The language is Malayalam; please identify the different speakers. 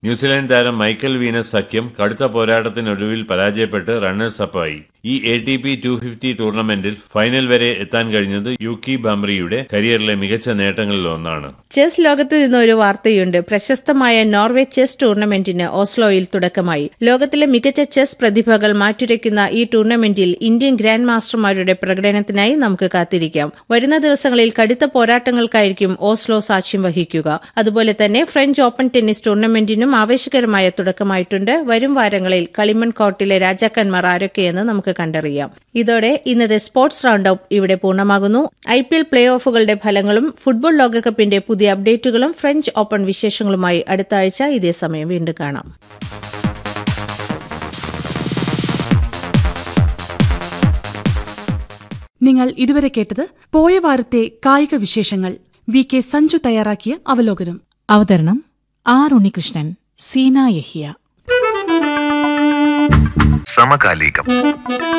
Speaker 1: ന്യൂസിലാൻഡ് താരം മൈക്കൽ വീനസ് സഖ്യം കടുത്ത പോരാട്ടത്തിനൊടുവിൽ പരാജയപ്പെട്ട് റണ്ണേഴ്സ് അപ്പായി ഈ A T P two fifty ടൂർണമെന്റിൽ ഫൈനൽ വരെ എത്താൻ കഴിഞ്ഞത് യുക്കി ബംറിയുടെ കരിയറിലെ മികച്ച നേട്ടങ്ങളിൽ ഒന്നാണ്
Speaker 2: ചെസ് ലോകത്ത് നിന്ന് ഒരു വാർത്തയുണ്ട് പ്രശസ്തമായ നോർവേ ചെസ് ടൂർണമെന്റിന് ഓസ്ലോയിൽ തുടക്കമായി ലോകത്തിലെ മികച്ച ചെസ് പ്രതിഭകൾ മാറ്റുരയ്ക്കുന്ന ഈ ടൂർണമെന്റിൽ ഇന്ത്യൻ ഗ്രാൻഡ് മാസ്റ്റർമാരുടെ പ്രകടനത്തിനായി നമുക്ക് കാത്തിരിക്കാം വരുന്ന ദിവസങ്ങളിൽ കടുത്ത പോരാട്ടങ്ങൾക്കായിരിക്കും ഓസ്ലോ സാക്ഷ്യം വഹിക്കുക അതുപോലെ തന്നെ ഫ്രഞ്ച് ഓപ്പൺ ടെന്നീസ് ടൂർണമെന്റിനും ആവേശകരമായ തുടക്കമായിട്ടുണ്ട് വരും വാരങ്ങളിൽ കളിമൺ കോർട്ടിലെ രാജാക്കന്മാർ ആരൊക്കെയെന്ന് നമുക്ക് കണ്ടറിയാം ഇതോടെ ഇന്നത്തെ സ്പോർട്സ് റൗണ്ട് അപ്പ് ഇവിടെ പൂർണ്ണമാകുന്നു ഐ പി എൽ പ്ലേ ഓഫുകളുടെ ഫലങ്ങളും ഫുട്ബോൾ ലോകകപ്പിന്റെ പുതിയ അപ്ഡേറ്റുകളും ഫ്രഞ്ച് ഓപ്പൺ വിശേഷങ്ങളുമായി അടുത്ത ആഴ്ച ഇതേ സമയം വീണ്ടും കാണാം
Speaker 3: നിങ്ങൾ ഇതുവരെ കേട്ടത് പോയ വാരത്തെ കായിക വിശേഷങ്ങൾ വി കെ സഞ്ജു തയ്യാറാക്കിയ അവലോകനം
Speaker 4: അവതരണം ആർ ഉണ്ണികൃഷ്ണൻ സീന യഹിയ
Speaker 5: സമകാലികം